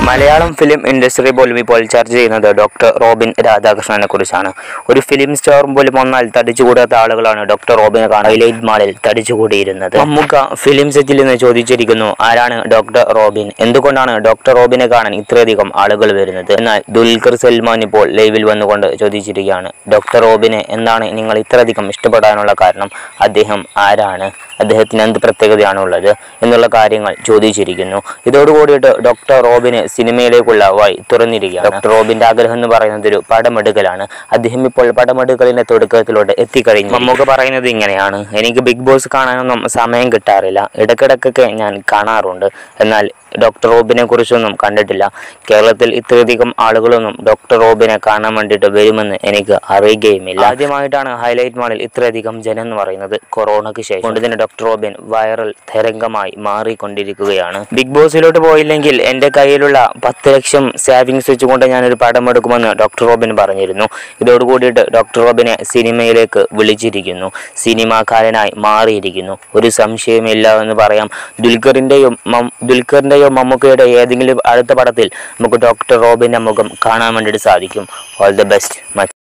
Malayalam film industry പോലും ഇപ്പോൾ ചർച്ച ചെയ്യുന്നത് ഡോക്ടർ റോബിൻ രാധാകൃഷ്ണനെ കുറിച്ചാണ് ഒരു ഫിലിം സ്റ്റാർ പോലും ഒന്നാൽ തടിച്ചുകൂടാത്ത ആളുകളാണ് ഡോക്ടർ റോബിനെ കാണാൻ ഹൈലൈറ്റ് മാളിൽ തടിച്ചുകൂടിയിരുന്നത് മമ്മൂക്ക ഫിലിം സെറ്റിൽ നിന്ന് ചോദിച്ചിരിക്കുന്നു ആരാണ് ഡോക്ടർ റോബിൻ എന്തുകൊണ്ടാണ് ഡോക്ടർ റോബിനെ കാണാൻ ഇത്രയധികം ആളുകൾ വരുന്നത് എന്നാൽ ദുൽഖർ സൽമാൻ ഇപ്പോൾ ലൈവിൽ വന്നുകൊണ്ട് ചോദിച്ചിരിക്കുകയാണ് ഡോക്ടർ റോബിനെ എന്താണ് നിങ്ങൾ ഇത്രയധികം ഇഷ്ടപ്പെടാനുള്ള കാരണം അദ്ദേഹം ആരാണ് അദ്ദേഹത്തിന് എന്ത് പ്രത്യേകതയാണുള്ളത് എന്നുള്ള കാര്യങ്ങൾ ചോദിച്ചിരിക്കുന്നു ഇതോടുകൂടിയിട്ട് ഡോക്ടർ റോബിന് സിനിമയിലേക്കുള്ള വഴി തുറന്നിരിക്കുകയാണ് ഡോക്ടർ റോബിന്റെ ആഗ്രഹം എന്ന് പറയുന്നത് ഒരു പടമെടുക്കലാണ് അദ്ദേഹം ഇപ്പോൾ പടമെടുക്കലിന്റെ തുടക്കത്തിലോട്ട് എത്തിക്കഴിഞ്ഞു മമ്മൂക്ക പറയുന്നത് ഇങ്ങനെയാണ് എനിക്ക് ബിഗ് ബോസ് കാണാനൊന്നും സമയം കിട്ടാറില്ല ഇടയ്ക്കിടയ്ക്കൊക്കെ ഞാൻ കാണാറുണ്ട് എന്നാൽ ഡോക്ടർ റോബിനെ കുറിച്ചൊന്നും കണ്ടിട്ടില്ല കേരളത്തിൽ ഇത്രയധികം ആളുകളൊന്നും ഡോക്ടർ റോബിനെ കാണാൻ വേണ്ടിയിട്ട് വരുമെന്ന് എനിക്ക് അറിയുകയുമില്ല ആദ്യമായിട്ടാണ് ഹൈലൈറ്റ് മാളിൽ ഇത്രയധികം ജനം എന്ന് പറയുന്നത് കൊറോണയ്ക്ക് ശേഷം കൊണ്ട് തന്നെ ഡോക്ടർ റോബിൻ വൈറൽ തരംഗമായി മാറിക്കൊണ്ടിരിക്കുകയാണ് ബിഗ് ബോസിലോട്ട് പോയില്ലെങ്കിൽ എൻ്റെ കയ്യിലുള്ള പത്ത് ലക്ഷം സേവിങ്സ് വെച്ചുകൊണ്ട് ഞാനൊരു പടം എടുക്കുമെന്ന് ഡോക്ടർ റോബിൻ പറഞ്ഞിരുന്നു ഇതോടുകൂടിയിട്ട് ഡോക്ടർ റോബിനെ സിനിമയിലേക്ക് വിളിച്ചിരിക്കുന്നു സിനിമാക്കാരനായി മാറിയിരിക്കുന്നു ഒരു സംശയമില്ല എന്ന് പറയാം ദുൽഖറിൻ്റെയും ദുൽഖറിൻ്റെയോ മമ്മൂക്കയുടെ ഏതെങ്കിലും അടുത്ത പടത്തിൽ നമുക്ക് ഡോക്ടർ റോബിൻ്റെ മുഖം കാണാൻ വേണ്ടിയിട്ട് സാധിക്കും ഓൾ ദ ബെസ്റ്റ് മച്ച്